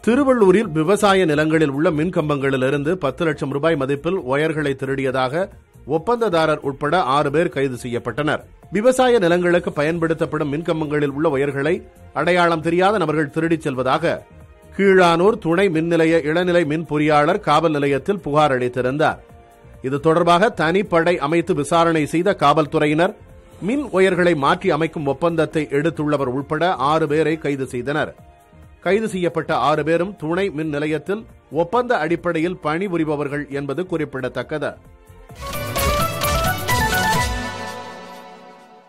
திருவள்ளூரில் விவசாய நிலங்களில் உள்ள மின் கம்பங்களிலிருந்து பத்து லட்சம் ரூபாய் மதிப்பில் ஒயர்களை திருடியதாக ஒப்பந்ததாரர் உட்பட ஆறு பேர் கைது செய்யப்பட்டனர் விவசாய நிலங்களுக்கு பயன்படுத்தப்படும் மின்கம்பங்களில் உள்ள ஒயர்களை அடையாளம் தெரியாத நபர்கள் திருடிச் செல்வதாக கீழானூர் துணை மின்நிலைய இளநிலை மின் பொறியாளர் காவல் நிலையத்தில் புகார் அளித்திருந்தார் இது தொடர்பாக தனிப்படை அமைத்து விசாரணை செய்த காவல்துறையினர் மின் ஒயர்களை மாற்றி அமைக்கும் ஒப்பந்தத்தை எடுத்துள்ளவர் உட்பட ஆறு பேரை கைது செய்தனர் கைது செய்யப்பட்ட ஆறு பேரும் துணை மின் நிலையத்தில் ஒப்பந்த அடிப்படையில் பணிபுரிபவர்கள் என்பது குறிப்பிடத்தக்கது